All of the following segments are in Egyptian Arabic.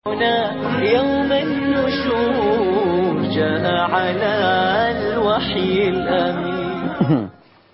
هنا يوم النشور جاء على الوحي الأمين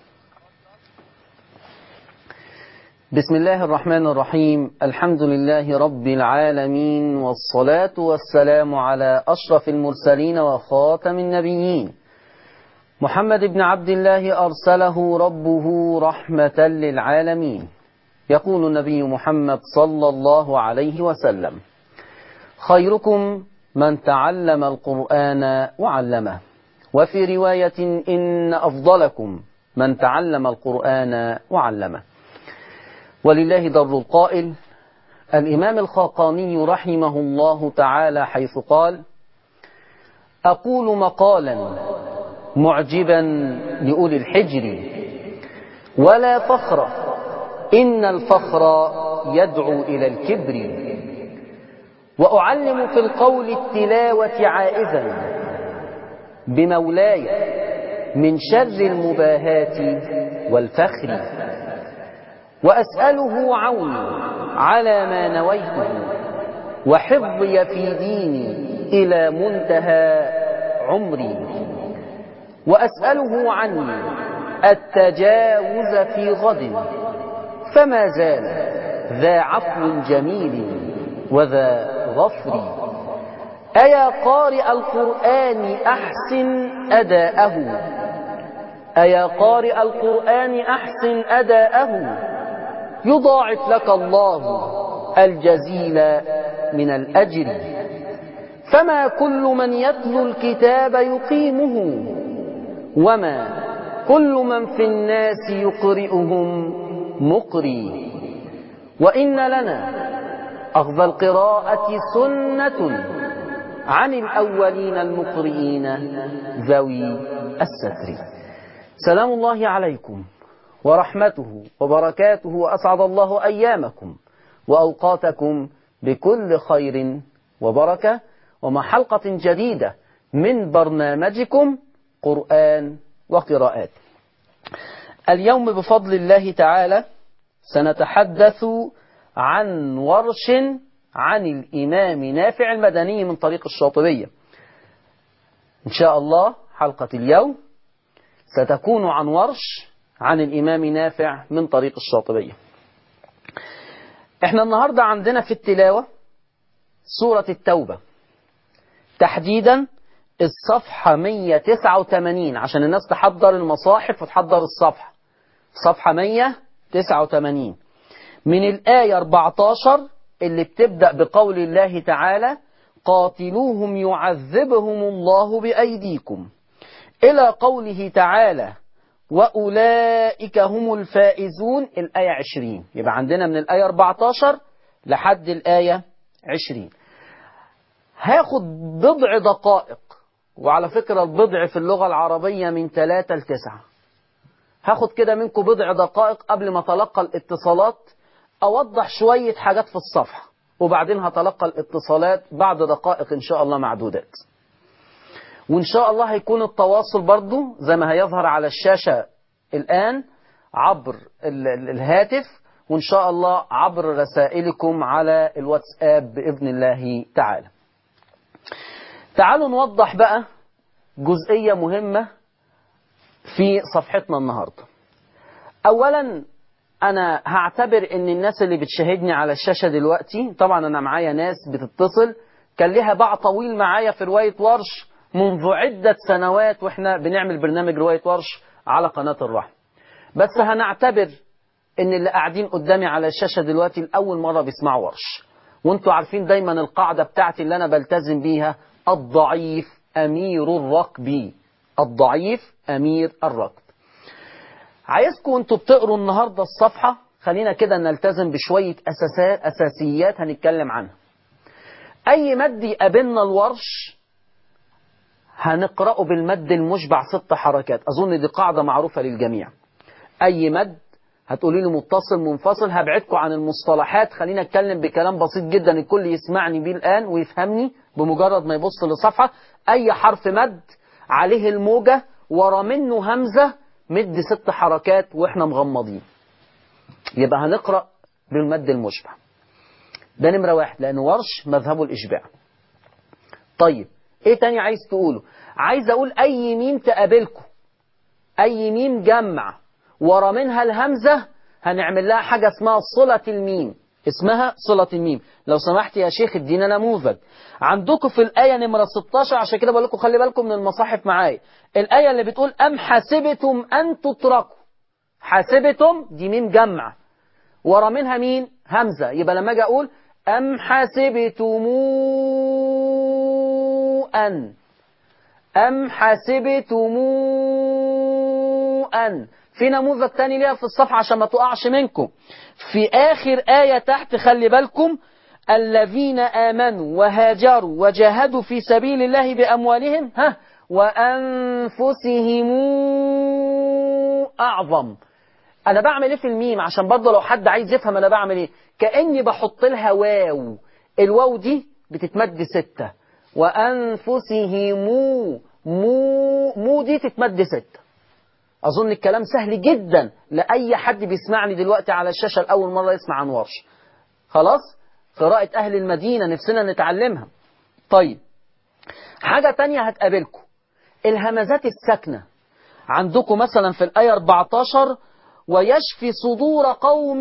بسم الله الرحمن الرحيم الحمد لله رب العالمين والصلاة والسلام على أشرف المرسلين وخاتم النبيين محمد بن عبد الله أرسله ربه رحمة للعالمين يقول النبي محمد صلى الله عليه وسلم خيركم من تعلم القرآن وعلمه وفي رواية إن أفضلكم من تعلم القرآن وعلمه ولله در القائل الإمام الخاقاني رحمه الله تعالى حيث قال أقول مقالا معجبا لأولي الحجر ولا فخر إن الفخر يدعو إلى الكبر وأعلم في القول التلاوة عائذا بمولاي من شر المباهات والفخر وأسأله عوني على ما نويته وحفظي في ديني إلى منتهى عمري وأسأله عني التجاوز في غد فما زال ذا عفو جميل وذا غفر أيا قارئ القرآن أحسن أداءه أيا قارئ القرآن أحسن أداءه يضاعف لك الله الجزيل من الأجر فما كل من يتلو الكتاب يقيمه وما كل من في الناس يقرئهم مقري وإن لنا أخذ القراءة سنة عن الأولين المقرئين ذوي الستر سلام الله عليكم ورحمته وبركاته وأسعد الله أيامكم وأوقاتكم بكل خير وبركة ومع حلقة جديدة من برنامجكم قرآن وقراءات اليوم بفضل الله تعالى سنتحدث عن ورش عن الإمام نافع المدني من طريق الشاطبية إن شاء الله حلقة اليوم ستكون عن ورش عن الإمام نافع من طريق الشاطبية احنا النهاردة عندنا في التلاوة سورة التوبة تحديدا الصفحة 189 عشان الناس تحضر المصاحف وتحضر الصفحة صفحة 189 من الآية 14 اللي بتبدأ بقول الله تعالى قاتلوهم يعذبهم الله بأيديكم إلى قوله تعالى وأولئك هم الفائزون الآية 20 يبقى عندنا من الآية 14 لحد الآية 20 هاخد بضع دقائق وعلى فكرة البضع في اللغة العربية من 3 ل 9 هاخد كده منكم بضع دقائق قبل ما أتلقى الاتصالات أوضح شوية حاجات في الصفحة وبعدين هتلقى الاتصالات بعد دقائق إن شاء الله معدودات وإن شاء الله هيكون التواصل برضو زي ما هيظهر على الشاشة الآن عبر الهاتف وإن شاء الله عبر رسائلكم على الواتساب بإذن الله تعالى تعالوا نوضح بقى جزئية مهمة في صفحتنا النهاردة أولا أنا هعتبر إن الناس اللي بتشاهدني على الشاشة دلوقتي طبعا أنا معايا ناس بتتصل كان ليها باع طويل معايا في رواية ورش منذ عدة سنوات وإحنا بنعمل برنامج رواية ورش على قناة الرحمة بس هنعتبر إن اللي قاعدين قدامي على الشاشة دلوقتي لأول مرة بيسمعوا ورش وانتوا عارفين دايما القاعدة بتاعتي اللي أنا بلتزم بيها الضعيف أمير الركب الضعيف أمير الركب عايزكم انتوا بتقروا النهاردة الصفحة خلينا كده نلتزم بشوية أساسات أساسيات هنتكلم عنها أي مد يقابلنا الورش هنقرأه بالمد المشبع ست حركات أظن دي قاعدة معروفة للجميع أي مد هتقولي لي متصل منفصل هبعدكم عن المصطلحات خلينا اتكلم بكلام بسيط جدا الكل يسمعني بيه الآن ويفهمني بمجرد ما يبص للصفحة أي حرف مد عليه الموجة ورا منه همزة مد ست حركات واحنا مغمضين يبقى هنقرأ بالمد المشبع ده نمرة واحد لأن ورش مذهبه الإشباع طيب إيه تاني عايز تقوله عايز أقول أي ميم تقابلكم أي ميم جمع ورا منها الهمزة هنعمل لها حاجة اسمها صلة الميم اسمها صلة الميم لو سمحت يا شيخ ادينا نموذج عندكم في الآية نمرة 16 عشان كده بقول لكم خلي بالكم من المصاحف معايا الآية اللي بتقول أم حسبتم أن تتركوا حسبتم دي ميم جمع ورا منها مين همزة يبقى لما أجي أقول أم حسبتم أن أم حسبتم أن في نموذج تاني ليها في الصفحة عشان ما تقعش منكم في آخر آية تحت خلي بالكم الذين آمنوا وهاجروا وجاهدوا في سبيل الله بأموالهم ها وأنفسهم أعظم أنا بعمل إيه في الميم عشان برضه لو حد عايز يفهم أنا بعمل إيه كأني بحط لها واو الواو دي بتتمد ستة وأنفسهم مو مو دي تتمد ستة أظن الكلام سهل جدا لأي حد بيسمعني دلوقتي على الشاشة لأول مرة يسمع عن ورش خلاص قراءة أهل المدينة نفسنا نتعلمها طيب حاجة تانية هتقابلكم الهمزات الساكنة عندكم مثلا في الآية 14 ويشفي صدور قوم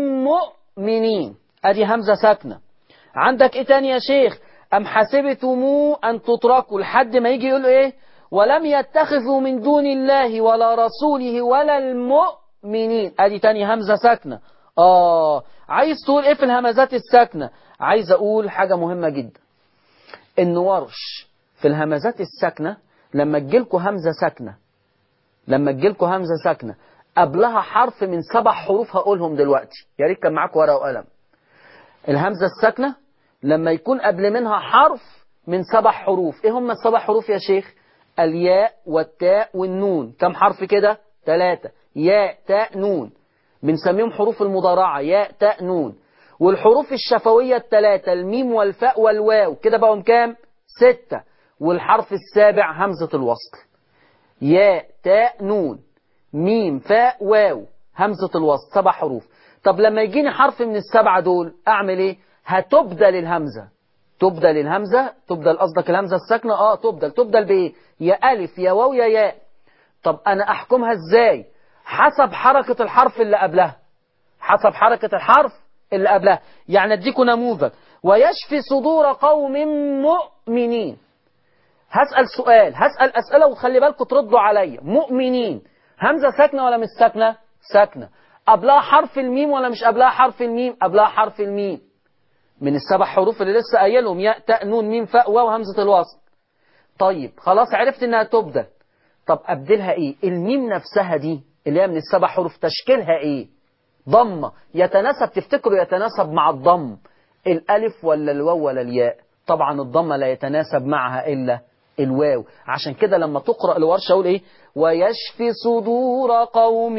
مؤمنين أدي همزة ساكنة عندك إيه تاني يا شيخ أم حسبتم أن تتركوا لحد ما يجي يقول إيه ولم يتخذوا من دون الله ولا رسوله ولا المؤمنين ادي تاني همزة ساكنة اه عايز تقول ايه في الهمزات الساكنة عايز اقول حاجة مهمة جدا ان ورش في الهمزات الساكنة لما تجيلكوا همزة ساكنة لما تجيلكوا همزة ساكنة قبلها حرف من سبع حروف هقولهم دلوقتي يا ريت كان معاكم ورقة وقلم الهمزة الساكنة لما يكون قبل منها حرف من سبع حروف ايه هم السبع حروف يا شيخ الياء والتاء والنون كم حرف كده ثلاثة ياء تاء نون بنسميهم حروف المضارعة ياء تاء نون والحروف الشفوية الثلاثة الميم والفاء والواو كده بقوا كام ستة والحرف السابع همزة الوصل ياء تاء نون ميم فاء واو همزة الوصل سبع حروف طب لما يجيني حرف من السبعة دول أعمل إيه هتبدل الهمزة تبدل الهمزة تبدل قصدك الهمزة الساكنة اه تبدل تبدل بايه يا ألف يا واو يا ياء طب أنا أحكمها إزاي حسب حركة الحرف اللي قبلها حسب حركة الحرف اللي قبلها يعني أديكم نموذج ويشفي صدور قوم مؤمنين هسأل سؤال هسأل أسئلة وخلي بالكم تردوا عليا مؤمنين همزة ساكنة ولا مش ساكنة ساكنة قبلها حرف الميم ولا مش قبلها حرف الميم قبلها حرف الميم من السبع حروف اللي لسه قايلهم ياء تاء نون ميم فاء واو همزة الوصل طيب خلاص عرفت انها تبدل طب ابدلها ايه الميم نفسها دي اللي هي من السبع حروف تشكيلها ايه ضمة يتناسب تفتكروا يتناسب مع الضم الالف ولا الواو ولا الياء طبعا الضمة لا يتناسب معها الا الواو عشان كده لما تقرأ الورشة اقول ايه ويشفي صدور قوم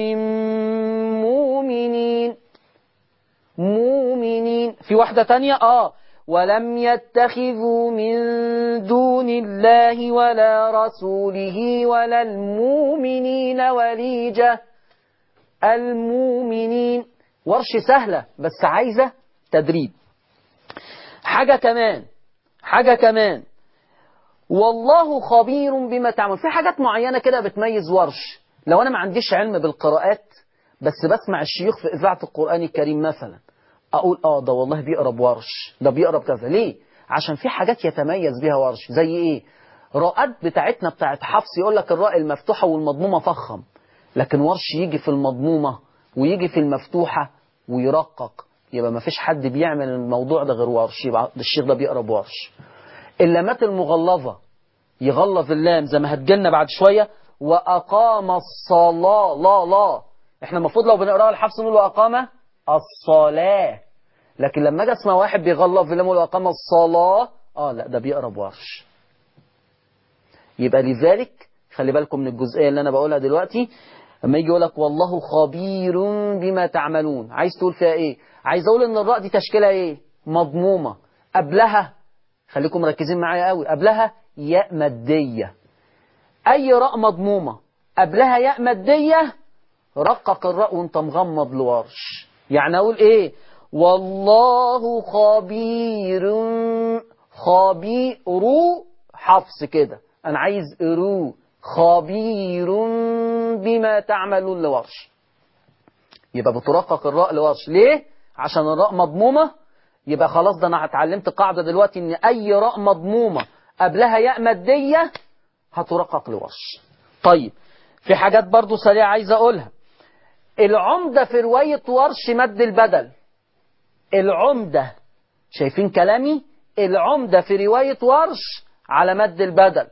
مؤمنين مؤمنين في واحدة تانية اه ولم يتخذوا من دون الله ولا رسوله ولا المؤمنين وليجة المؤمنين ورش سهلة بس عايزة تدريب حاجة كمان حاجة كمان والله خبير بما تعمل في حاجات معينة كده بتميز ورش لو أنا ما عنديش علم بالقراءات بس بسمع الشيوخ في إذاعة القرآن الكريم مثلا أقول آه ده والله بيقرا بورش ده بيقرا بكذا ليه؟ عشان في حاجات يتميز بيها ورش زي إيه؟ راءات بتاعتنا بتاعت حفص يقول لك الراء المفتوحة والمضمومة فخم لكن ورش يجي في المضمومة ويجي في المفتوحة ويرقق يبقى ما فيش حد بيعمل الموضوع ده غير ورش يبقى الشيخ ده بيقرا بورش اللامات المغلظة يغلظ اللام زي ما هتجيلنا بعد شوية وأقام الصلاة لا لا احنا المفروض لو بنقراها الحفص نقول وأقام الصلاة لكن لما اجي اسمع واحد بيغلظ في اللام وأقام الصلاة اه لا ده بيقرا بورش يبقى لذلك خلي بالكم من الجزئية اللي أنا بقولها دلوقتي لما يجي يقول لك والله خبير بما تعملون عايز تقول فيها ايه عايز اقول ان الراء دي تشكيلها ايه مضمومة قبلها خليكم مركزين معايا قوي قبلها ياء مادية اي راء مضمومة قبلها ياء مادية رقق الراء وانت مغمض لورش يعني اقول ايه والله خبير خبير حفص كده انا عايز رو خبير بما تعملون لورش يبقى بترقق الراء لورش ليه عشان الراء مضمومه يبقى خلاص ده انا اتعلمت قاعده دلوقتي ان اي راء مضمومه قبلها ياء ماديه هترقق لورش طيب في حاجات برضو سريعه عايز اقولها العمده في روايه ورش مد البدل العمده شايفين كلامي العمده في روايه ورش على مد البدل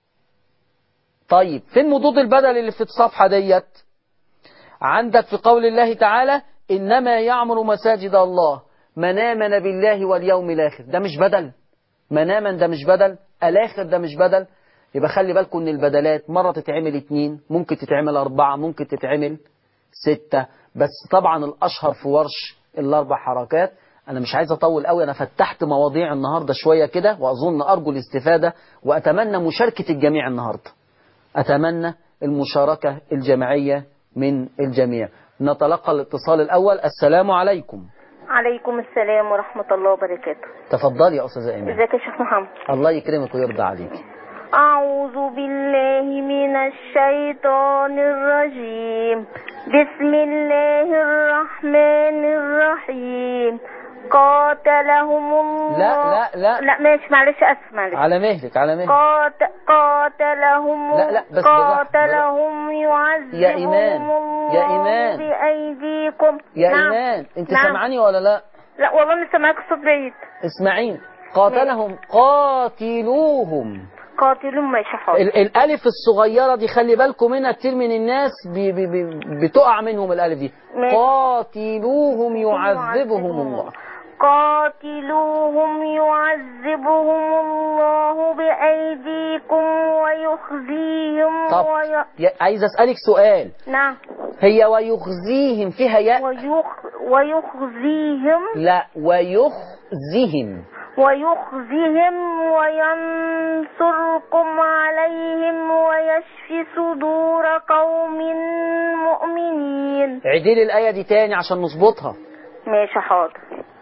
طيب فين مضود البدل اللي في الصفحه ديت عندك في قول الله تعالى انما يعمر مساجد الله من آمن بالله واليوم الآخر ده مش بدل من آمن ده مش بدل الآخر ده مش بدل يبقى خلي بالكم ان البدلات مرة تتعمل اتنين ممكن تتعمل أربعة ممكن تتعمل ستة بس طبعا الأشهر في ورش الأربع حركات أنا مش عايز أطول قوي أنا فتحت مواضيع النهاردة شوية كده وأظن أرجو الاستفادة وأتمنى مشاركة الجميع النهاردة أتمنى المشاركة الجماعية من الجميع نتلقى الاتصال الأول السلام عليكم عليكم السلام ورحمة الله وبركاته تفضلي يا أستاذة إيمان ازيك يا شيخ محمد الله يكرمك ويرضى عليك أعوذ بالله من الشيطان الرجيم بسم الله الرحمن الرحيم قاتلهم الله لا لا لا لا ماشي معلش اسف معلش على مهلك على مهلك قات... قاتلهم لا، لا، بس بالراحة، قاتلهم يعذبهم يا إيمان، يا الله إيمان. بأيديكم يا نعم. إيمان أنت نعم. سامعاني ولا لا لا والله لسه معاك الصوت بعيد اسمعيني قاتلهم قاتلوهم قاتلهم ماشي حاضر ال- الألف الصغيرة دي خلي بالكم منها كتير من الناس بي بي بي بتقع منهم الألف دي ماشي. قاتلوهم يعذبهم الله قاتلوهم يعذبهم الله بأيديكم ويخزيهم طب وي... يا- عايز أسألك سؤال نعم هي ويخزيهم فيها ياء ويخ... ويخزيهم لا ويخزهم ويخزيهم وينصركم عليهم ويشفي صدور قوم مؤمنين عديل الآية دي تاني عشان نظبطها ماشي حاضر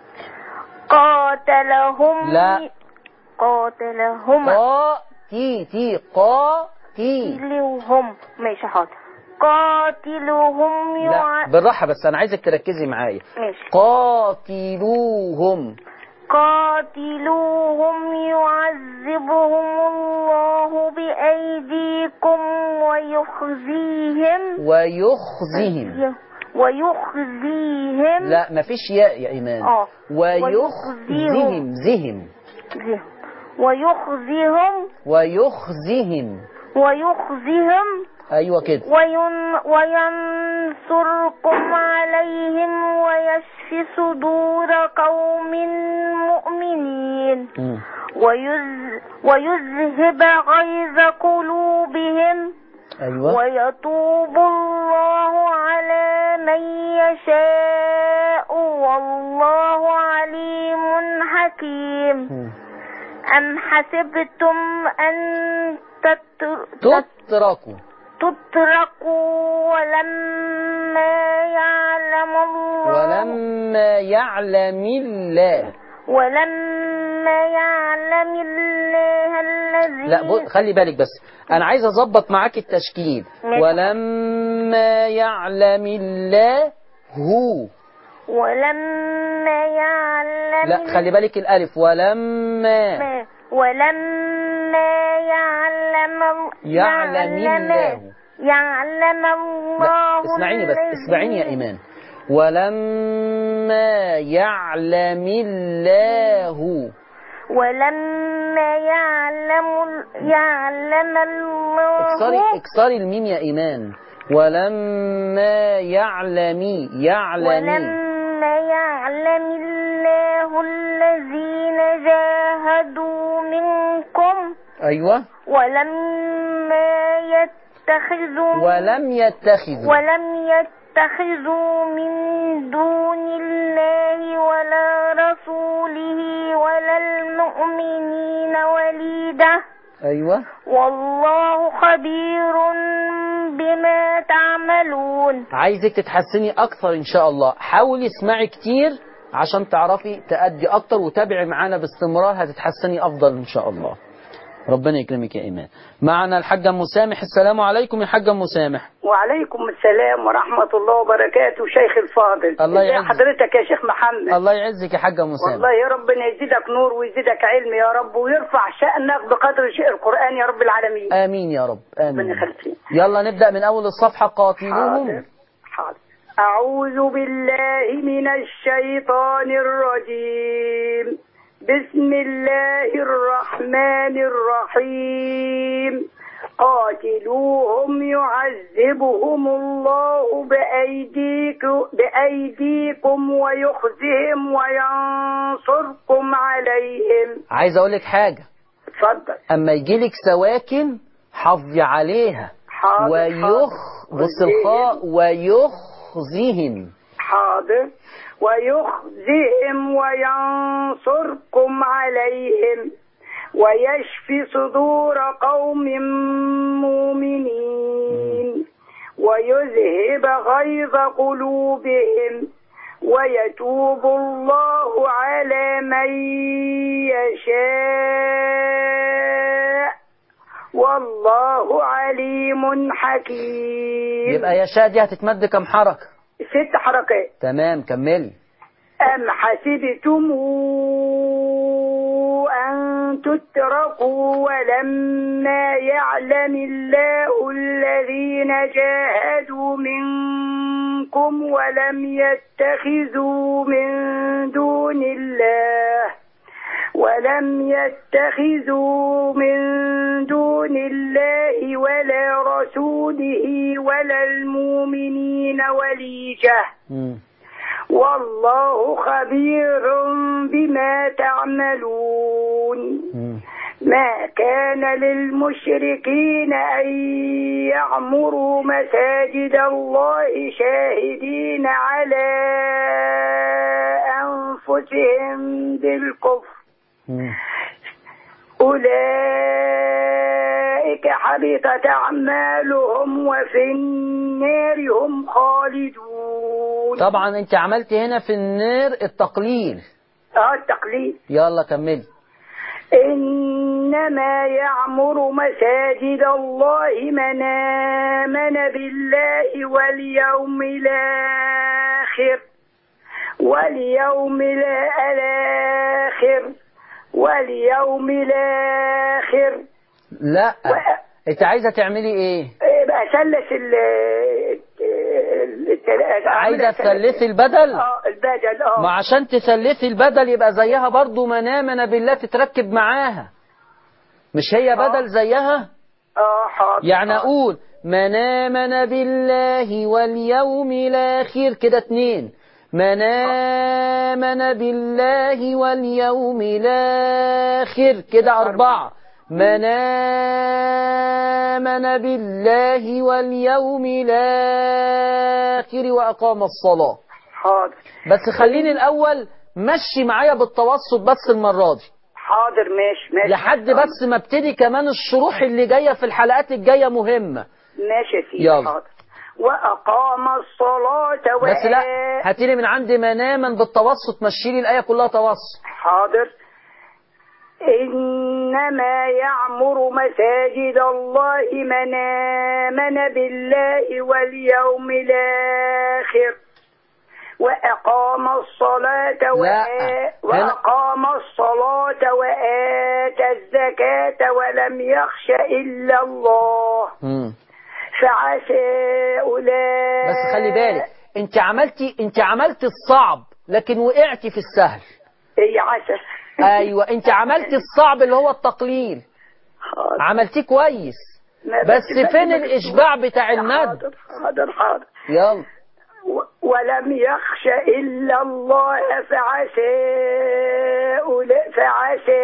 قاتلهم لا. قاتلهم قا تي تي قا تي قاتلوهم ماشي حاضر قاتلوهم لا يع... بالراحة بس أنا عايزك تركزي معايا ماشي قاتلوهم قاتلوهم يعذبهم الله بأيديكم ويخزيهم ويخزهم ويخزيهم لا مفيش ياء يا إيمان اه ويخزهم زهم زهم. ويخزيهم ويخزهم ويخزيهم أيوة كده وين وينصركم عليهم ويشفي صدور قوم مؤمنين مم. ويز ويذهب غيظ قلوبهم أيوة ويتوب الله على من يشاء والله عليم حكيم مم. أم حسبتم أن تتر- تتركوا تتركوا ولما يعلم الله ولما يعلم الله ولما يعلم الله الذي لا بص خلي بالك بس انا عايز اظبط معاك التشكيل ماشي. ولما يعلم الله هو ولما يعلم لا خلي بالك الالف ولما ما- ولما يعلم يعلم الله. يعلم لا الله اسمعيني بس الذي- اسمعيني يا ايمان ولما يعلم الله ولما يعلم يعلم اكسري الله اكسري الميم يا ايمان ولما يعلمي يعلمي ولما يعلم الله الذين جاهدوا منكم ايوه ولما يتخذوا ولم يتخذوا ولم يتخذوا من دون الله ولا رسوله ولا المؤمنين وليدا ايوه والله خبير بما تعملون عايزك تتحسني اكثر ان شاء الله حاولي اسمعي كتير عشان تعرفي تأدي أكتر وتابعي معانا باستمرار هتتحسني أفضل إن شاء الله ربنا يكرمك يا إيمان معنا الحاجة مسامح السلام عليكم يا حاجة مسامح وعليكم السلام ورحمة الله وبركاته شيخ الفاضل الله ازي يعزك. حضرتك يا شيخ محمد الله يعزك يا حاجة مسامح والله يا ربنا يزيدك نور ويزيدك علم يا رب ويرفع شأنك بقدر شيء القرآن يا رب العالمين آمين يا رب ربنا آمين يخليك يلا نبدأ من أول الصفحة حاضر قاتلوهم حاضر أعوذ بالله من الشيطان الرجيم بسم الله الرحمن الرحيم قاتلوهم يعذبهم الله بأيديكم, بأيديكم ويخزهم وينصركم عليهم عايز أقول لك حاجة اتفضل أما يجيلك سواكن حافظي عليها حاضر ويخ حاضر. بص الخاء ويخزهم حاضر ويخزهم وينصركم عليهم ويشفي صدور قوم مؤمنين ويذهب غيظ قلوبهم ويتوب الله على من يشاء والله عليم حكيم يبقى يا شاء دي هتتمد كم حركة ست حركات تمام كملي أم حسبتم أن تتركوا ولما يعلم الله الذين جاهدوا منكم ولم يتخذوا من دون الله ولم يتخذوا من دون الله ولا رسوله ولا المؤمنين وليجه مم. والله خبير بما تعملون مم. ما كان للمشركين أن يعمروا مساجد الله شاهدين على أنفسهم بالكفر مم. أولئك حبطت أعمالهم وفي النار هم خالدون طبعا انت عملت هنا في النار التقليل اه التقليد يلا كملي إنما يعمر مساجد الله من آمن بالله واليوم الآخر واليوم الآخر واليوم الآخر لا و- انت عايزة تعملي ايه يبقى ثلث ال ال- عايزة تثلثي البدل اه البدل اه ما عشان تثلثي البدل يبقى زيها برضو من آمن بالله تتركب معاها مش هي بدل زيها اه حاضر يعني آه. اقول من آمن بالله واليوم الآخر كده اتنين من آمن بالله واليوم الآخر كده أربعة من آمن بالله واليوم الآخر وأقام الصلاة حاضر بس خليني الأول مشي معايا بالتوسط بس المرة دي حاضر ماشي ماشي لحد بس ما ابتدي كمان الشروح اللي جاية في الحلقات الجاية مهمة ماشي يا سيدي يلا. حاضر وأقام الصلاة و بس لا هاتيلي من عندي مناما بالتوسط مشيلي الآية كلها توسط حاضر إنما يعمر مساجد الله من آمن بالله واليوم الآخر وأقام الصلاة وآ... لا. هنا- وأقام الصلاة وآتى الزكاة ولم يخش إلا الله مم. فعسى أولئك بس خلي بالك انت عملتي انت عملتي الصعب لكن وقعتي في السهل إيه عسى ايوه انت عملتي الصعب اللي هو التقليل حاضر. عملتيه كويس ما بس فين الاشباع بتاع المد حاضر حاضر حاضر يلا و- ولم يخش إلا الله فعسى أولا- فعسى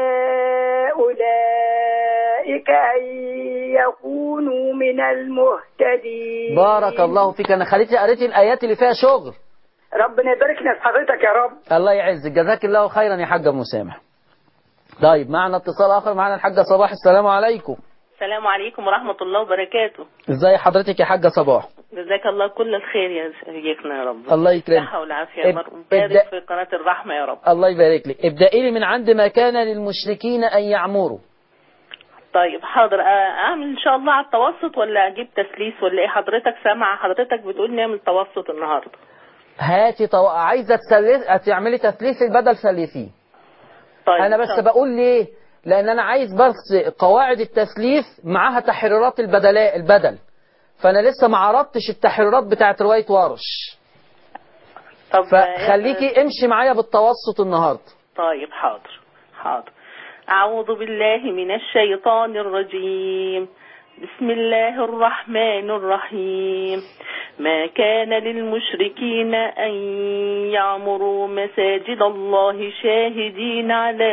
أولئك أن يكونوا من المهتدين بارك الله فيك انا خليتي قريتي الايات اللي فيها شغل ربنا يبارك لنا في حضرتك يا رب الله يعزك جزاك الله خيرا يا حاجة مسامح طيب معنا اتصال اخر معنا الحاجة صباح السلام عليكم السلام عليكم ورحمة الله وبركاته ازاي حضرتك يا حاجة صباح جزاك الله كل الخير يا شيخنا يا رب الله يكرمك الصحة والعافية يا اب- مرحبا ابدأ. بارك في قناة الرحمة يا رب الله يبارك لك ابدأي لي من عند ما كان للمشركين أن يعمروا طيب حاضر آه، اعمل ان شاء الله على التوسط ولا اجيب تسليس ولا ايه حضرتك سامعة حضرتك بتقول نعمل توسط النهارده هاتي طو... عايزة تسلس تعملي تثليث البدل ثلثيه طيب أنا إن بس شاء الله. بقول ليه لأن أنا عايز بس قواعد التثليث معاها تحريرات البدلاء البدل فأنا لسه ما عرضتش التحريرات بتاعت رواية ورش طب فخليكي امشي معايا بالتوسط النهارده طيب حاضر حاضر أعوذ بالله من الشيطان الرجيم بسم الله الرحمن الرحيم ما كان للمشركين أن يعمروا مساجد الله شاهدين على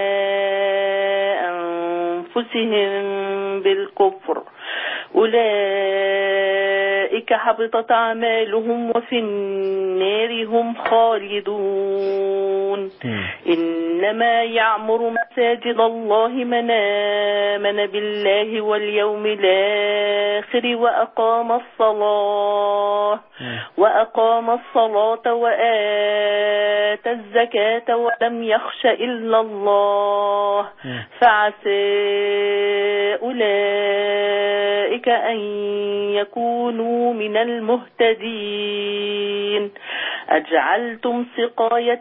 أنفسهم بالكفر أولئك حبطت أعمالهم وفي النار هم خالدون إنما يعمر مساجد الله من آمن بالله واليوم الآخر وأقام الصلاة وأقام الصلاة وآتى الزكاة ولم يخش إلا الله فعسى أولئك أن يكونوا من المهتدين أجعلتم سقاية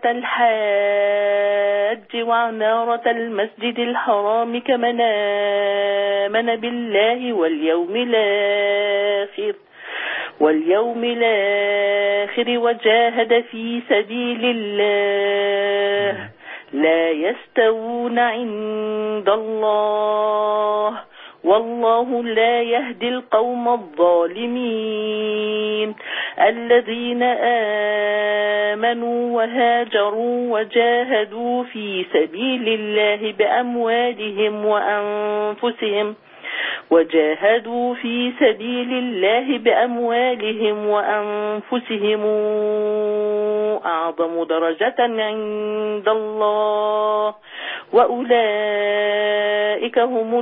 الحاج وعمارة المسجد الحرام كمن آمن بالله واليوم الآخر واليوم الآخر وجاهد في سبيل الله لا يستوون عند الله والله لا يهدي القوم الظالمين الذين آمنوا وهاجروا وجاهدوا في سبيل الله بأموالهم وأنفسهم وجاهدوا في سبيل الله بأموالهم وأنفسهم أعظم درجة عند الله وأولئك هم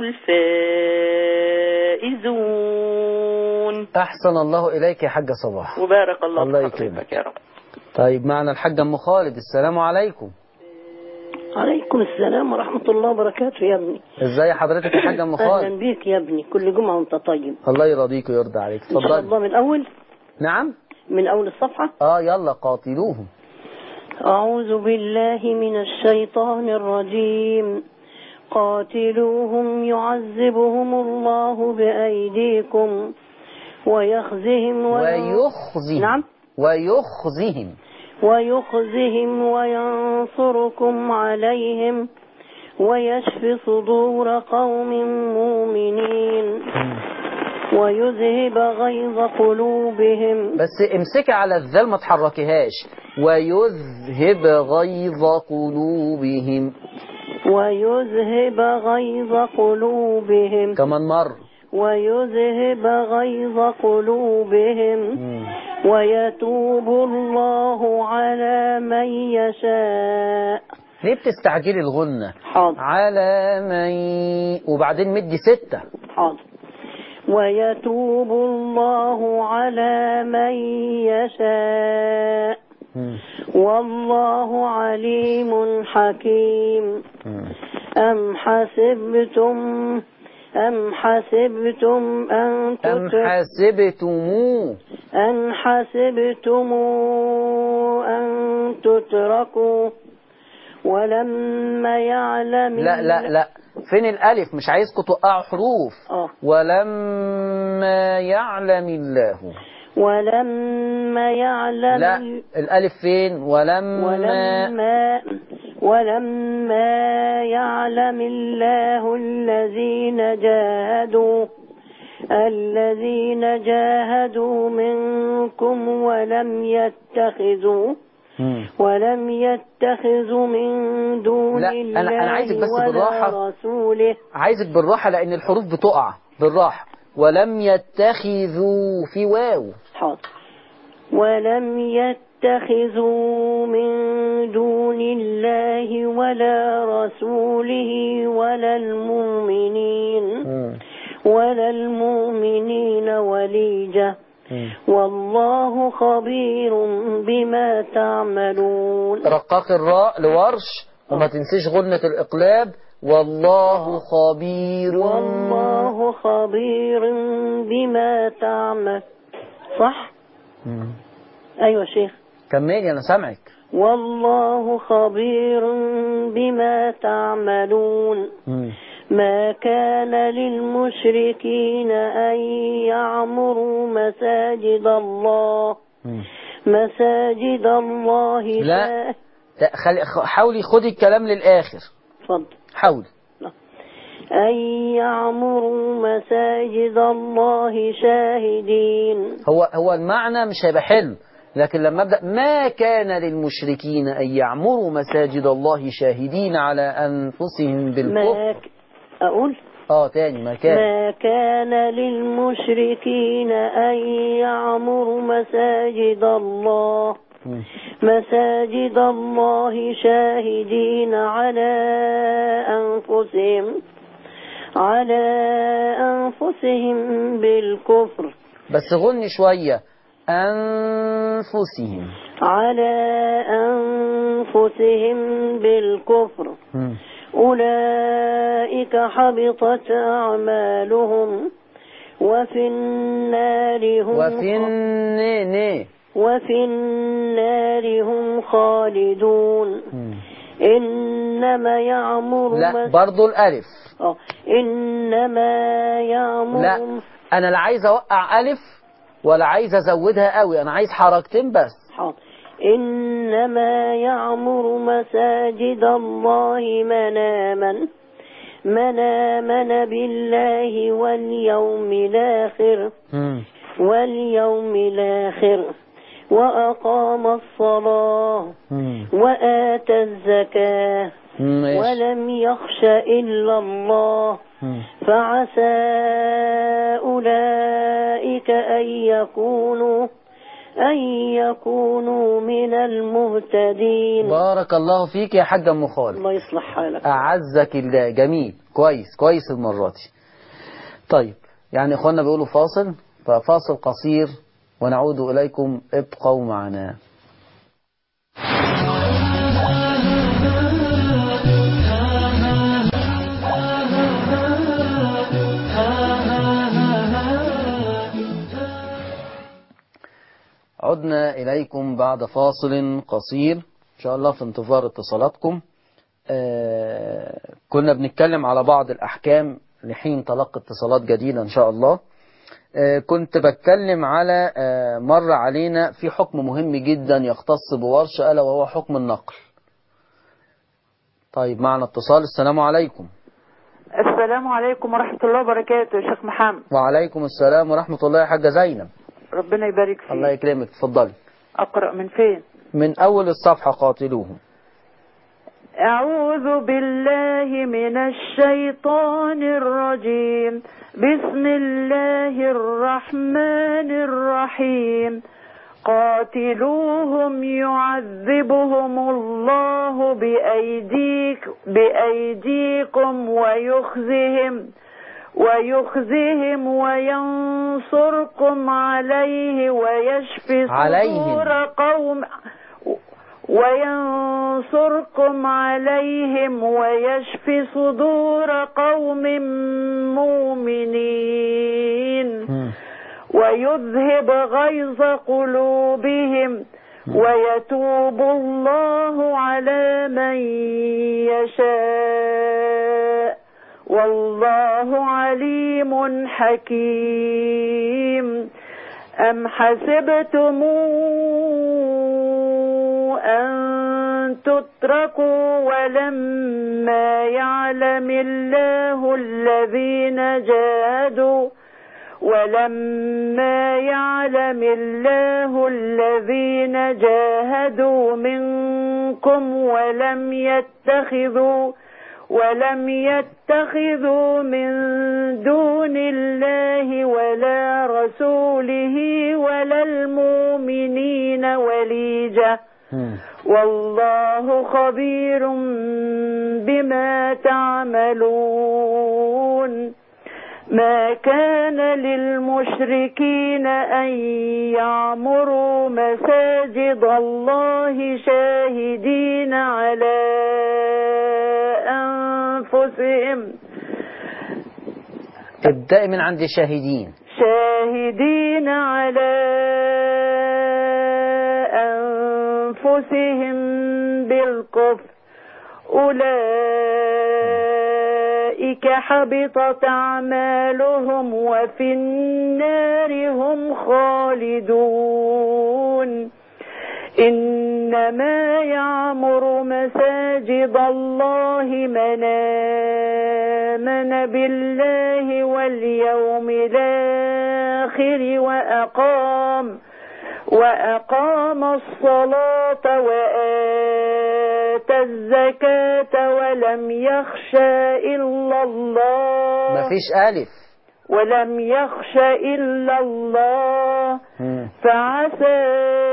الفائزون أحسن الله إليك يا حاجة صباح وبارك الله, الله في حضرتك يكرمك. يا رب طيب معنا الحاجة أم خالد السلام عليكم عليكم السلام ورحمة الله وبركاته يا ابني ازاي حضرتك يا حاجة أم أهلا خالد بيك يا ابني كل جمعة وانت طيب الله يرضيك ويرضى عليك إن شاء اتفضلي الله من الأول نعم من أول الصفحة اه يلا قاتلوهم أعوذ بالله من الشيطان الرجيم قاتلوهم يعذبهم الله بأيديكم ويخزهم وين- ويخزهم نعم ويخزهم ويخزهم وينصركم عليهم ويشفي صدور قوم مؤمنين ويذهب غيظ قلوبهم بس امسكي على الذال ما تحركيهاش ويذهب غيظ قلوبهم ويذهب غيظ قلوبهم كمان مرة ويذهب غيظ قلوبهم مم. ويتوب الله على من يشاء ليه بتستعجلي الغنة حاضر على من وبعدين مدي ستة حاضر ويتوب الله على من يشاء مم. والله عليم حكيم مم. أم حسبتم أم حسبتم أن أم تتر- حسبتموه أن حسبتم أن تتركوا ولما يعلم لا لا لا فين الألف مش عايزكم توقعوا حروف آه. ولما يعلم الله ولما يعلم لا الألف فين ولما ولما ولما يعلم الله الذين جاهدوا الذين جاهدوا منكم ولم يتخذوا مم. ولم يتخذوا من دون لا، أنا- الله أنا عايزك بس ولا بالراحة. رسوله عايزك بالراحة لأن الحروف بتقع بالراحة ولم يتخذوا في واو حاضر ولم يتخذوا من دون الله ولا رسوله ولا المؤمنين مم. ولا المؤمنين وليجة والله خبير بما تعملون رقاق الراء لورش وما تنسيش غنة الإقلاب والله خبير والله خبير بما تعمل صح مم. أيوة يا شيخ كملي أنا سامعك والله خبير بما تعملون مم. ما كان للمشركين أن يعمروا مساجد الله مم. مساجد الله لا. شا- لا خلي خ- حاولي خدي الكلام للآخر اتفضل حاولي أن يعمروا مساجد الله شاهدين هو هو المعنى مش هيبقى حلو لكن لما ابدا ما كان للمشركين ان يعمروا مساجد الله شاهدين على انفسهم بالكفر ما ك... أقول اه تاني ما كان ما كان للمشركين أن يعمروا مساجد الله مم. مساجد الله شاهدين على أنفسهم على أنفسهم بالكفر بس غني شويه انفسهم على أنفسهم بالكفر مم. أولئك حبطت أعمالهم وفي النار هم وفي الن وفي النار هم خالدون مم. إنما يعمر لا مس- برضو الالف آه. إنما يعمر لا انا لا عايز اوقع الف ولا عايز ازودها قوي انا عايز حركتين بس حاضر. إنما يعمر مساجد الله من آمن من آمن بالله واليوم الآخر مم. واليوم الآخر وأقام الصلاة مم. وآتى الزكاة ماشي. ولم يخش إلا الله مم. فعسى أولئك أن يكونوا أن يكونوا من المهتدين بارك الله فيك يا حاج ام خالد الله يصلح حالك أعزك الله جميل كويس كويس المرة دي طيب يعني إخواننا بيقولوا فاصل ففاصل قصير ونعود إليكم ابقوا معنا عدنا إليكم بعد فاصل قصير إن شاء الله في انتظار اتصالاتكم آه، كنا بنتكلم على بعض الأحكام لحين تلقي اتصالات جديدة إن شاء الله آه، كنت بتكلم على آه، مر علينا في حكم مهم جدا يختص بورش ألا وهو حكم النقل طيب معنا اتصال السلام عليكم السلام عليكم ورحمة الله وبركاته يا شيخ محمد وعليكم السلام ورحمة الله يا حاجة زينب ربنا يبارك فيك الله يكرمك اتفضلي أقرأ من فين من أول الصفحة قاتلوهم أعوذ بالله من الشيطان الرجيم بسم الله الرحمن الرحيم قاتلوهم يعذبهم الله بأيديك بأيديكم ويخزهم ويخزهم وينصركم عليه ويشفي عليهم. صدور قوم وينصركم عليهم ويشفي صدور قوم مؤمنين ويذهب غيظ قلوبهم ويتوب الله على من يشاء والله عليم حكيم أم حسبتم أن تتركوا ولما يعلم الله الذين جاهدوا ولما يعلم الله الذين جاهدوا منكم ولم يتخذوا ولم يتخذوا من دون الله ولا رسوله ولا المؤمنين وليجة والله خبير بما تعملون ما كان للمشركين أن يعمروا مساجد الله شاهدين على أنفسهم ابدأي من عند شاهدين شاهدين على أنفسهم بالكفر أولئك حبطت أعمالهم وفي النار هم خالدون إنما يعمر مساجد الله من آمن بالله واليوم الآخر وأقام وأقام الصلاة وآتى الزكاة ولم يخش إلا الله مفيش ألف ولم يخش إلا الله مم. فعسى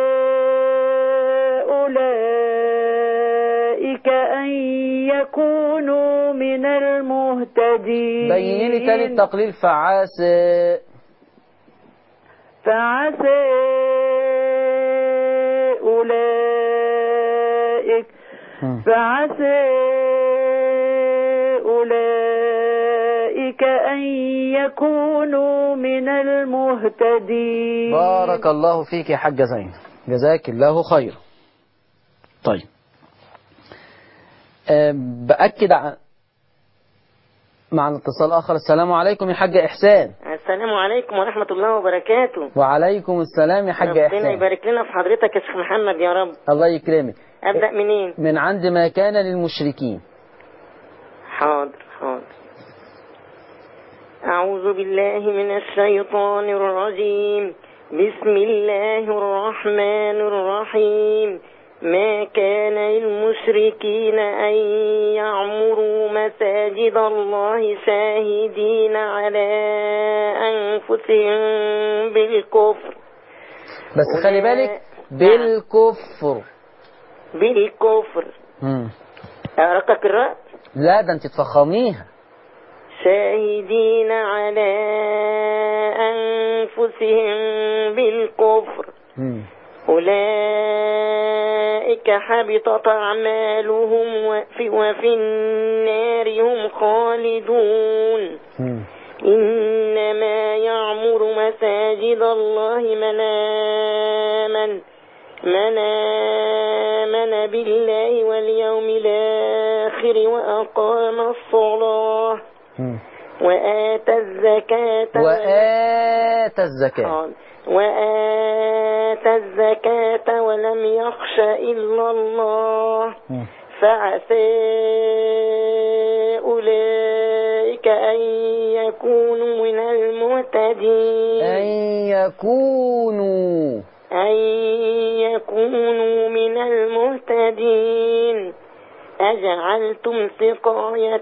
أولئك أن يكونوا من المهتدين بيني لي تاني التقليل فعاس فعسى أولئك مم. فعسى أولئك أن يكونوا من المهتدين بارك الله فيك يا حاجة زينب جزاك الله خير طيب أم، بأكد ع- معنا اتصال آخر السلام عليكم يا حاجة إحسان السلام عليكم ورحمة الله وبركاته وعليكم السلام يا حاجة ربنا إحسان يبارك لنا في حضرتك يا شيخ محمد يا رب الله يكرمك أبدأ منين من عند ما كان للمشركين حاضر حاضر أعوذ بالله من الشيطان الرجيم بسم الله الرحمن الرحيم ما كان للمشركين أن يعمروا مساجد الله شاهدين على أنفسهم بالكفر بس خلي بالك بالكفر بالكفر مم. أرقك الرأس لا ده انت تفخميها شاهدين على أنفسهم بالكفر مم. أولئك حبطت أعمالهم وفي, وفي النار هم خالدون مم. إنما يعمر مساجد الله من آمن من آمن بالله واليوم الآخر وأقام الصلاة مم. وآتى الزكاة وآتى الزكاة قال وآتى الزكاة ولم يخش إلا الله مم. فعسى أولئك أن يكونوا من المهتدين أن يكونوا أن يكونوا من المهتدين أجعلتم سقاية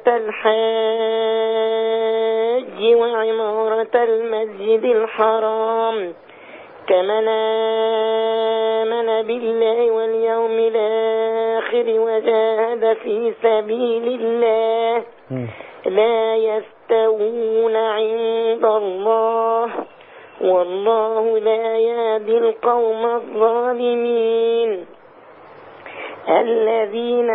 الحاج وعمارة المسجد الحرام كمن آمن بالله واليوم الآخر وجاهد في سبيل الله مم. لا يستوون عند الله والله لا يهدي القوم الظالمين الذين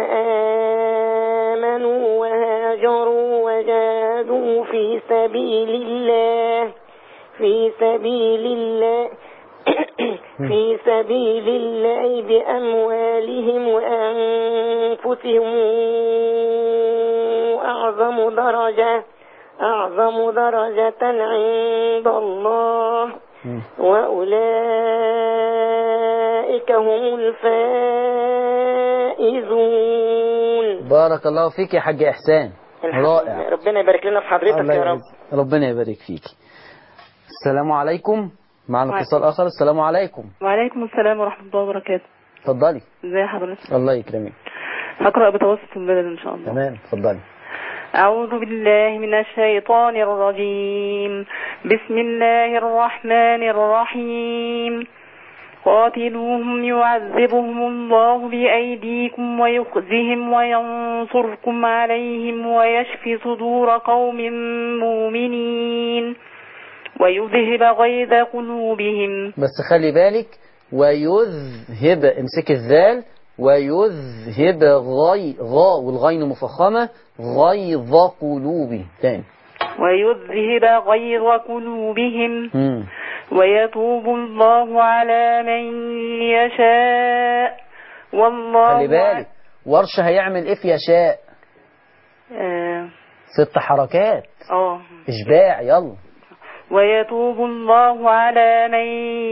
آمنوا وهاجروا وجاهدوا في سبيل الله في سبيل الله في سبيل الله بأموالهم وأنفسهم أعظم درجة أعظم درجة عند الله مم. وأولئك هم الفائزون بارك الله فيك يا حاج إحسان الحمد لله. رائع ربنا يبارك لنا في حضرتك الله يا رب يعز- ربنا يبارك فيك السلام عليكم معنا وعليكم. اتصال آخر السلام عليكم وعليكم السلام ورحمة الله وبركاته اتفضلي ازي حضرتك الله يكرمك هقرأ بتوسط البلد ان شاء الله تمام اتفضلي أعوذ بالله من الشيطان الرجيم بسم الله الرحمن الرحيم قاتلوهم يعذبهم الله بأيديكم ويخزهم وينصركم عليهم ويشف صدور قوم مؤمنين ويذهب غيظ قلوبهم بس خلي بالك ويذهب امسك الذال ويذهب غي غا والغين مفخمة غيظ قلوبي تاني ويذهب غيظ قلوبهم مم. ويتوب الله على من يشاء والله خلي بالك ورش هيعمل ايه في يشاء اه ست حركات آه. اشباع يلا ويتوب الله على من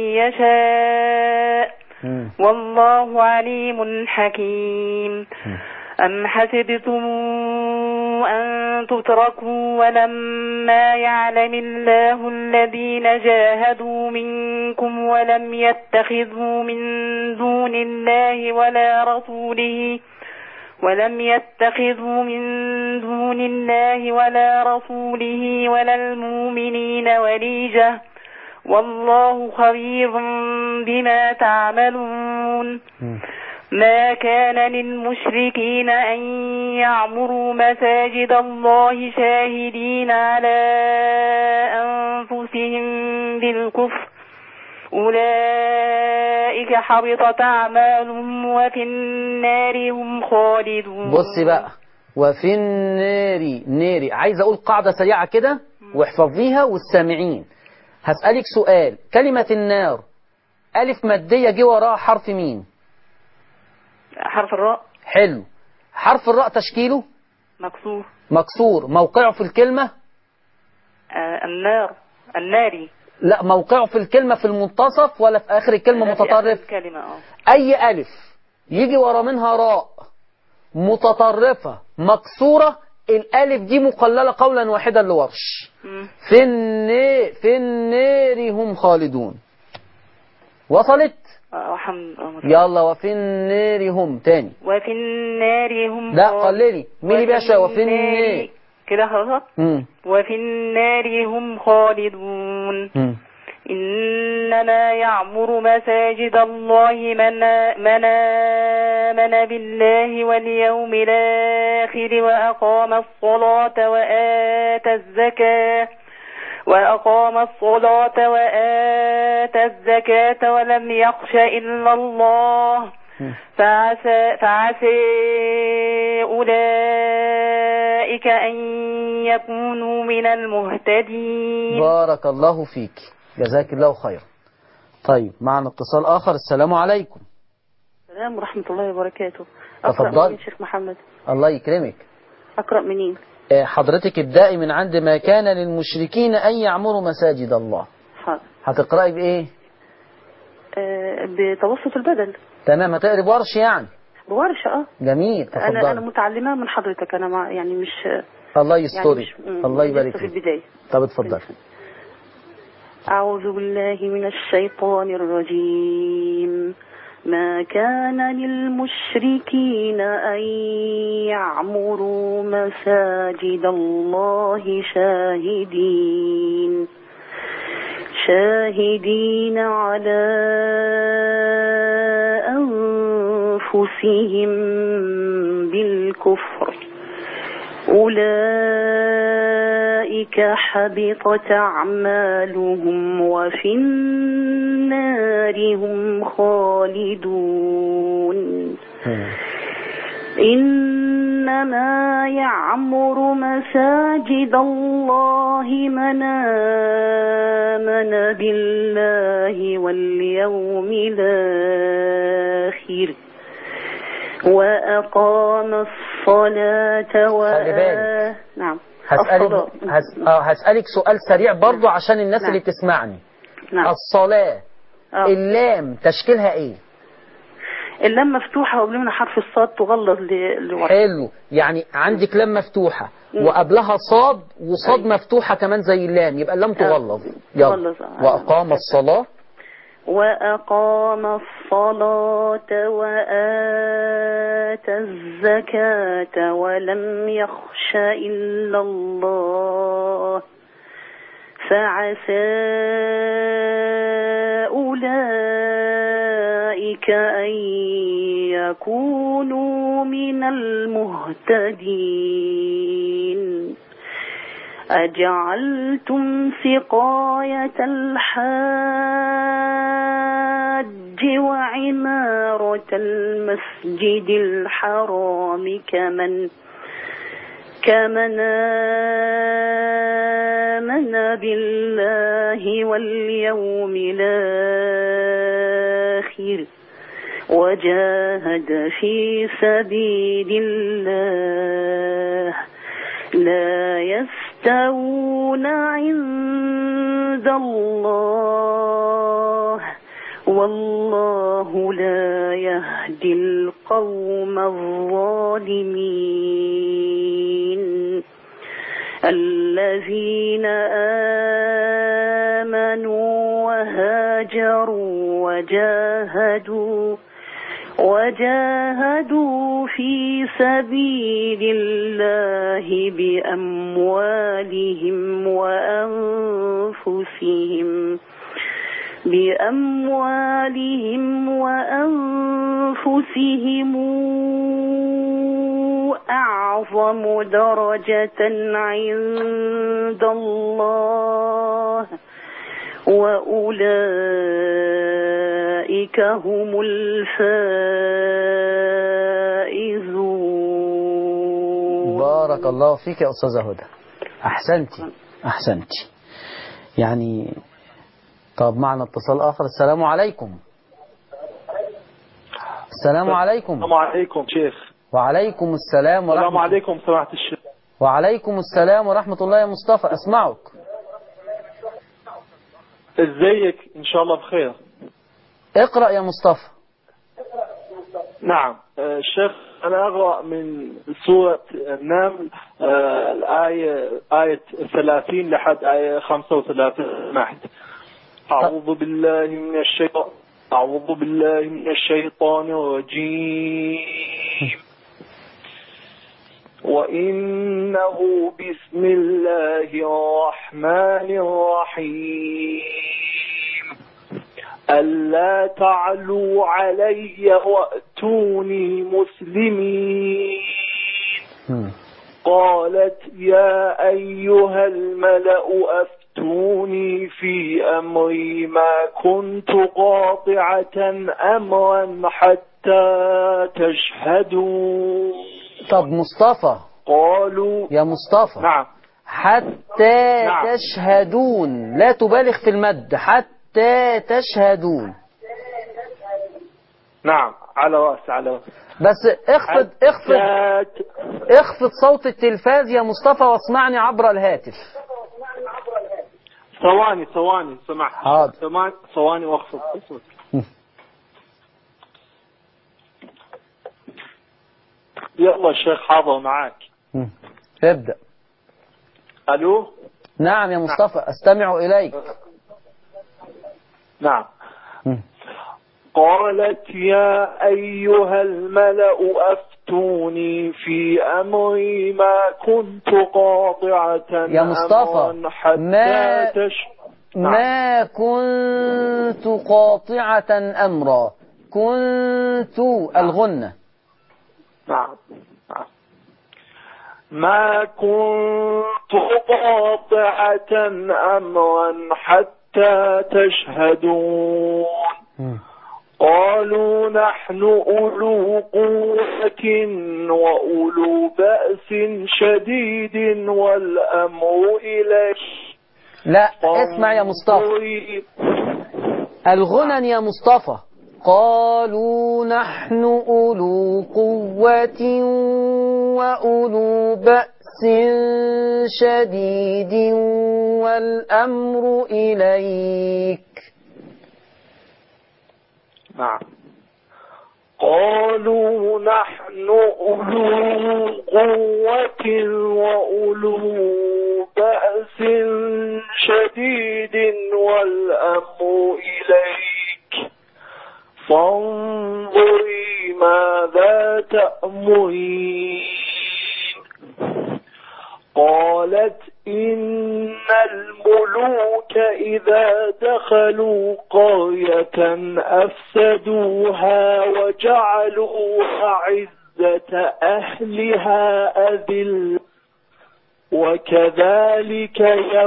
يشاء مم. والله عليم حكيم أم حسبتم أن تتركوا ولما يعلم الله الذين جاهدوا منكم ولم يتخذوا من دون الله ولا رسوله ولم يتخذوا من دون الله ولا رسوله ولا المؤمنين وليجة والله خبير بما تعملون مم. ما كان للمشركين أن يعمروا مساجد الله شاهدين على أنفسهم بالكفر أولئك حبطت أعمالهم وفي النار هم خالدون بصي بقى وفي النار ناري عايز اقول قاعدة سريعة كده واحفظيها والسامعين هسألك سؤال كلمة النار ألف مادية جه وراها حرف مين حرف الراء حلو حرف الراء تشكيله مكسور مكسور موقعه في الكلمة آه النار الناري لا موقعه في الكلمة في المنتصف ولا في آخر الكلمة في آخر متطرف الكلمة اه أي ألف يجي ورا منها راء متطرفة مكسورة الألف دي مقللة قولا واحدا لورش مم. في النار في النار هم خالدون وصلت آه، الحمد لله يلا وفي النار هم تاني وفي النار هم لا خالدون. قللي مين اللي بيشا وفي النار كده خلاص مم. وفي النار هم خالدون مم. إنما يعمر مساجد الله من من آمن بالله واليوم الآخر وأقام الصلاة وآتى الزكاة وأقام الصلاة وآتى الزكاة ولم يخش إلا الله فعسى, فعسى أولئك أن يكونوا من المهتدين بارك الله فيك جزاك الله خيرا طيب معنا اتصال آخر السلام عليكم السلام ورحمة الله وبركاته تفضل. أقرأ منين شيخ محمد الله يكرمك أقرأ منين آه، حضرتك ابدأي من عند ما كان للمشركين أن يعمروا مساجد الله حاضر هتقرأي بإيه آه بتوسط البدل تمام هتقري بورش يعني بورشة اه جميل أنا أنا تفضل متعلمة من حضرتك أنا مع يعني مش الله يعني يسترك مش مم، الله يبارك لسه في فيك البداية طب اتفضل أعوذ بالله من الشيطان الرجيم ما كان للمشركين أن يعمروا مساجد الله شاهدين شاهدين على أنفسهم بالكفر أولئك حبطت أعمالهم وفي النار هم خالدون إنما يعمر مساجد الله من آمن بالله واليوم الآخر وأقام الصلاة و خلي بالك. نعم هسألك الصلاة. هس... آه هسألك سؤال سريع برضو عشان الناس نعم. اللي بتسمعني نعم الصلاة آه. اللام تشكيلها ايه اللام مفتوحة وقبلنا حرف الصاد تغلظ ل- لورا حلو يعني عندك لام مفتوحة مم. وقبلها صاد وصاد أيوة. مفتوحة كمان زي اللام يبقى اللام تغلظ تغلظ، يلا آه. وأقام الصلاة وأقام الصلاة وآتى الزكاة ولم يخش إلا الله فعسى أولئك أن يكونوا من المهتدين أجعلتم سقاية الحاج وعمارة المسجد الحرام كمن كمن آمن بالله واليوم الآخر وجاهد في سبيل الله لا يستوون عند الله والله لا يهدي القوم الظالمين الذين آمنوا وهاجروا وجاهدوا وجاهدوا في سبيل الله بأموالهم وأنفسهم بأموالهم وأنفسهم أعظم درجة عند الله وأولئك هم الفائزون بارك الله فيك يا أستاذة هدى أحسنتي أحسنتي يعني طب معنا اتصال آخر السلام عليكم السلام عليكم السلام عليكم شيخ وعليكم السلام السلام ورحمة عليكم سماحة الشيخ وعليكم السلام ورحمة الله يا مصطفى أسمعك ازيك ان شاء الله بخير اقرأ يا مصطفى نعم آه، الشيخ انا اقرا من سورة النمل آه، الآية آية 30 لحد آية 35 سمحت أعوذ بالله من الشيطان أعوذ بالله من الشيطان الرجيم وإنه بسم الله الرحمن الرحيم ألا تعلوا علي وأتوني مسلمين قالت يا أيها الملأ أفتوني في أمري ما كنت قاطعة أمرا حتى تشهدوا طب مصطفى قالوا يا مصطفى نعم حتى نعم. تشهدون لا تبالغ في المد حتى تشهدون نعم على رأس على رأس بس اخفض اخفض حتى اخفض صوت التلفاز يا مصطفى واسمعني عبر الهاتف ثواني ثواني سمحت حاضر. ثواني ثواني واخفض صوتك يلا الشيخ حاضر معاك مم. ابدأ الو نعم يا مصطفى استمع إليك نعم مم. قالت يا أيها الملأ أفتوني في أمري ما كنت قاطعة يا مصطفى، أمرا حتى ما- تش... نعم. ما كنت قاطعة أمرا كنت الغنة نعم نعم. ما كنت قاطعة أمرا حتى تشهدون قالوا نحن أولو قوة وأولو بأس شديد والأمر إليك لا اسمع يا مصطفى فانظري- الغنن يا مصطفى قالوا نحن أولو قوة وأولو بأس شديد والأمر إليك نعم قالوا نحن أولو قوة وأولو بأس شديد والأمر إليك فانظري ماذا تأمرين قالت إن الملوك إذا دخلوا قرية أفسدوها وجعلوا أعزة أهلها أذل وكذلك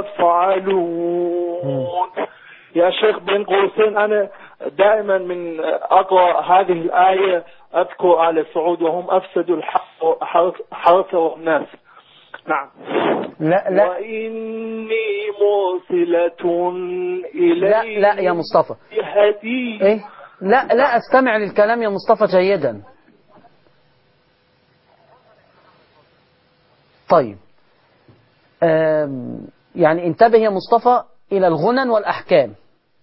يفعلون يا شيخ بن قوسين أنا دائما من أقرأ هذه الآية أذكر آل سعود وهم أفسدوا الحرث حرث والناس نعم لا لا وإني مرسلة إليه لا لا يا مصطفى بهدي ايه لا لا استمع للكلام يا مصطفى جيدا طيب آم، يعني انتبه يا مصطفى إلى الغنن والأحكام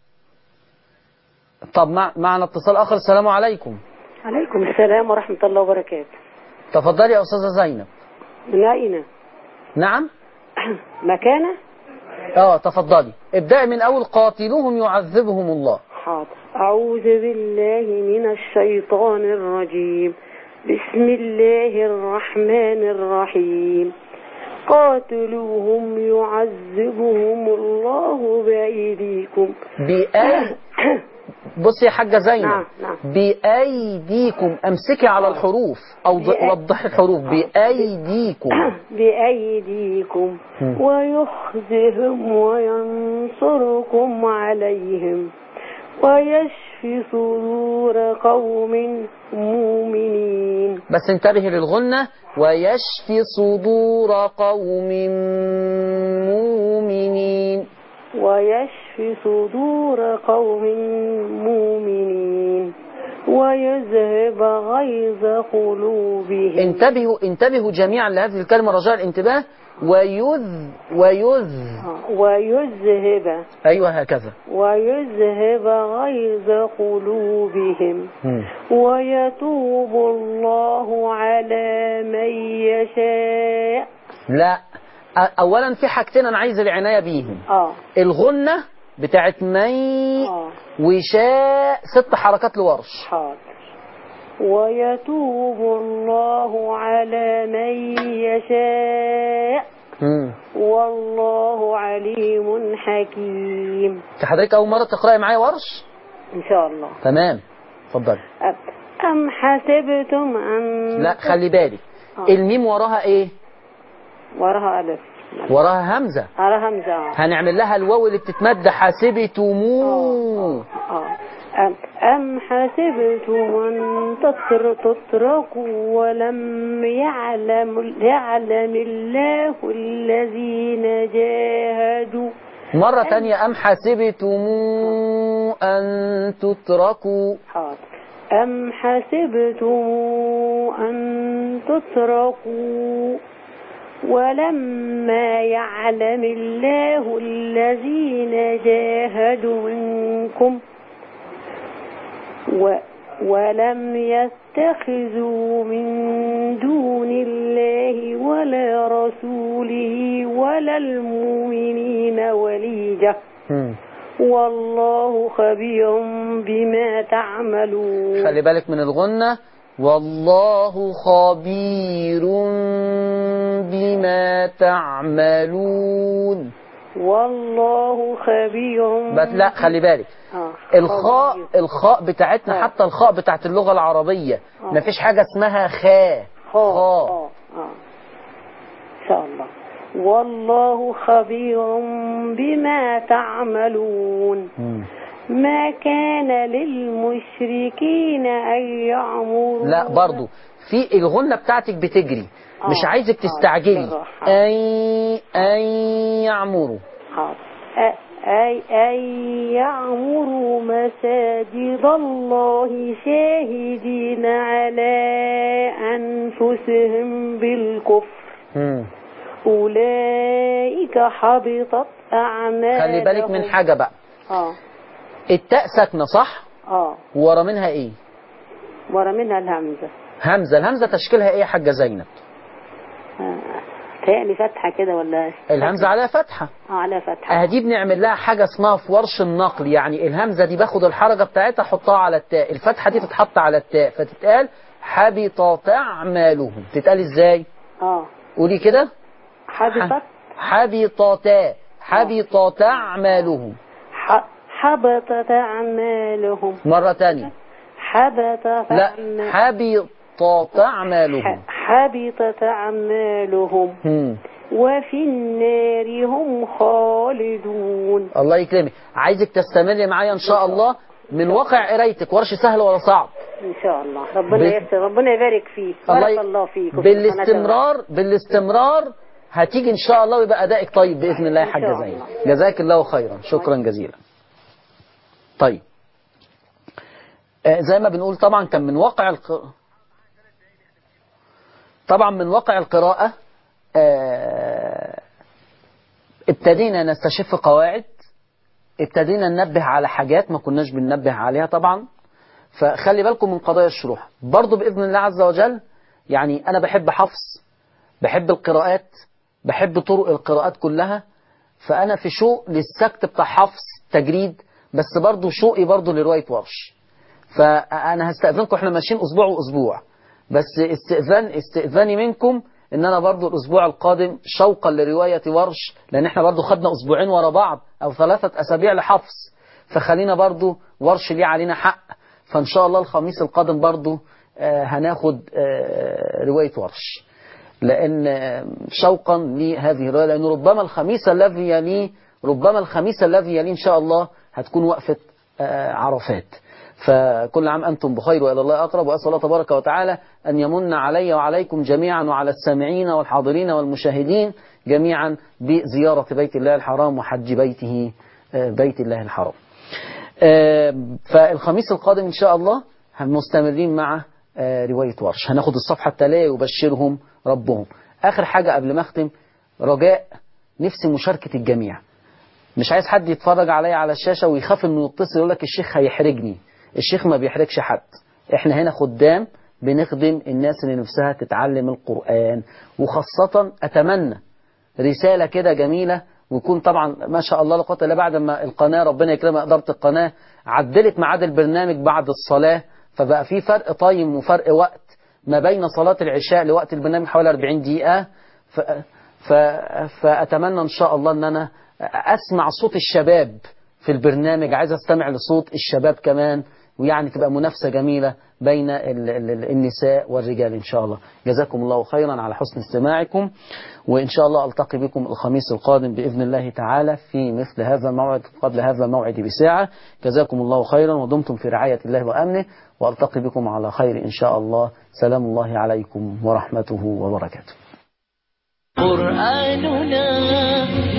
طب مع معنا اتصال آخر السلام عليكم عليكم السلام ورحمة الله وبركاته تفضلي يا أستاذة زينب من أين؟ نعم مكانة؟ اه تفضلي ابدأي من أول قاتلوهم يعذبهم الله حاضر أعوذ بالله من الشيطان الرجيم بسم الله الرحمن الرحيم قاتلوهم يعذبهم الله بأيديكم بأي بصي يا حاجة زينب نعم، نعم. بأيديكم أمسكي على الحروف أو ض- بأي- وضحي الحروف بأيديكم بأيديكم مم. ويخزهم وينصركم عليهم ويشفي صدور قوم مؤمنين بس انتبهي للغنة ويشفي صدور قوم مؤمنين ويشفي صدور قوم مؤمنين ويذهب غيظ قلوبهم انتبهوا انتبهوا جميعا لهذه الكلمة رجاء الانتباه ويذ ويذ ويذهب أيوة هكذا ويذهب غيظ قلوبهم ويتوب الله على من يشاء لا أ- أولا في حاجتين أنا عايز العناية بيهم اه الغنة بتاعت مي اه وشاء ست حركات لورش حاضر ويتوب الله على من يشاء مم. والله عليم حكيم انت حضرتك أول مرة تقرأي معايا ورش إن شاء الله تمام اتفضلي أم حسبتم أن لا خلي بالك آه. الميم وراها ايه وراها ألف وراها همزة وراها همزة آه. هنعمل لها الواو اللي بتتمد حسبتموه آه. أم, أم حسبتم أن تتر تتركوا ولم يعلم يعلم الله الذين جاهدوا مرة تانية أم حسبتم أن تتركوا حاضر أم حسبتم أن تتركوا ولما يعلم الله الذين جاهدوا منكم و ولم يتخذوا من دون الله ولا رسوله ولا المؤمنين وليجة مم. والله خبير بما تعملون خلي بالك من الغنة والله خبير بما تعملون والله خبير بس لا خلي بالك آه. الخاء الخاء بتاعتنا حتى الخاء بتاعت اللغة العربية آه. مفيش حاجة اسمها خاء خاء خاء آه. آه. إن شاء الله والله خبير بما تعملون مم. ما كان للمشركين أن يعمروا لا برضو في الغنة بتاعتك بتجري مش آه. عايزك آه. تستعجلي بالراحة. أي أي يعمروا حاضر أ- أي أي يعمروا مساجد الله شاهدين على أنفسهم بالكفر مم. أولئك حبطت أعمالهم خلي بالك من حاجة بقى آه التاء ساكنة صح آه ورا منها ايه ورا منها الهمزة همزة الهمزة تشكيلها ايه يا حاجة زينب آه. تهيألي فتحة كده ولا الهمزة عليها فتحة آه على فتحة اهدي بنعمل لها حاجة اسمها في ورش النقل يعني الهمزة دي باخد الحركة بتاعتها احطها على التاء الفتحة دي تتحط على التاء فتتقال حبطت اعمالهم تتقال ازاي آه قولي كده حبطت حبطتا حبطت أعمالهم ح- حبطت أعمالهم مرة تانية حبطت لا أعمالهم حبطت أعمالهم حبطت أعمالهم هم. وفي النار هم خالدون الله يكرمك عايزك تستمر معايا إن شاء الله من واقع قرايتك ورش سهل ولا صعب إن شاء الله ربنا بال- يسر ربنا يبارك فيك الله بارك ي- الله فيك بالاستمرار بالاستمرار هتيجي ان شاء الله ويبقى ادائك طيب باذن الله يا إن حاجه شاء زي الله. جزاك الله خيرا شكرا جزيلا طيب آه، زي ما بنقول طبعا كان من واقع الق... طبعا من واقع القراءة آه، ابتدينا نستشف قواعد ابتدينا ننبه على حاجات ما كناش بننبه عليها طبعا فخلي بالكم من قضايا الشروح برضو بإذن الله عز وجل يعني أنا بحب حفظ بحب القراءات بحب طرق القراءات كلها فأنا في شوق للسكت بتاع حفظ تجريد بس برضو شوقي برضو لرواية ورش فأنا هستأذنكم احنا ماشيين أسبوع وأسبوع بس استئذان استئذاني منكم ان انا برضو الاسبوع القادم شوقا لرواية ورش لان احنا برضو خدنا اسبوعين ورا بعض او ثلاثة اسابيع لحفظ فخلينا برضو ورش ليه علينا حق فان شاء الله الخميس القادم برضو آه، هناخد آه، رواية ورش لأن شوقا لهذه الرواية لأن ربما الخميس الذي يليه ربما الخميس الذي يليه إن شاء الله هتكون وقفة آه، عرفات فكل عام أنتم بخير وإلى الله أقرب وأسأل الله تبارك وتعالى أن يمن علي وعليكم جميعا وعلى السامعين والحاضرين والمشاهدين جميعا بزيارة بيت الله الحرام وحج بيته آه، بيت الله الحرام آه، فالخميس القادم إن شاء الله مستمرين مع آه، رواية ورش هناخد الصفحة التالية يبشرهم ربهم آخر حاجة قبل ما أختم رجاء نفسي مشاركة الجميع مش عايز حد يتفرج عليا على الشاشة ويخاف انه يتصل يقول لك الشيخ هيحرجني الشيخ ما بيحرجش حد احنا هنا خدام بنخدم الناس اللي نفسها تتعلم القرآن وخاصة أتمنى رسالة كده جميلة ويكون طبعا ما شاء الله لا قوه الا بعد ما القناة ربنا يكرمها إدارة القناة عدلت ميعاد البرنامج بعد الصلاة فبقى في فرق طايم وفرق وقت ما بين صلاة العشاء لوقت البرنامج حوالي 40 دقيقة ف... ف... فأتمنى إن شاء الله أن أنا أسمع صوت الشباب في البرنامج عايز أستمع لصوت الشباب كمان ويعني تبقى منافسة جميلة بين ال- ال- ال- النساء والرجال إن شاء الله جزاكم الله خيرا على حسن استماعكم وإن شاء الله ألتقي بكم الخميس القادم بإذن الله تعالى في مثل هذا الموعد قبل هذا الموعد بساعة جزاكم الله خيرا ودمتم في رعاية الله وأمنه وألتقي بكم على خير إن شاء الله سلام الله عليكم ورحمته وبركاته قرآننا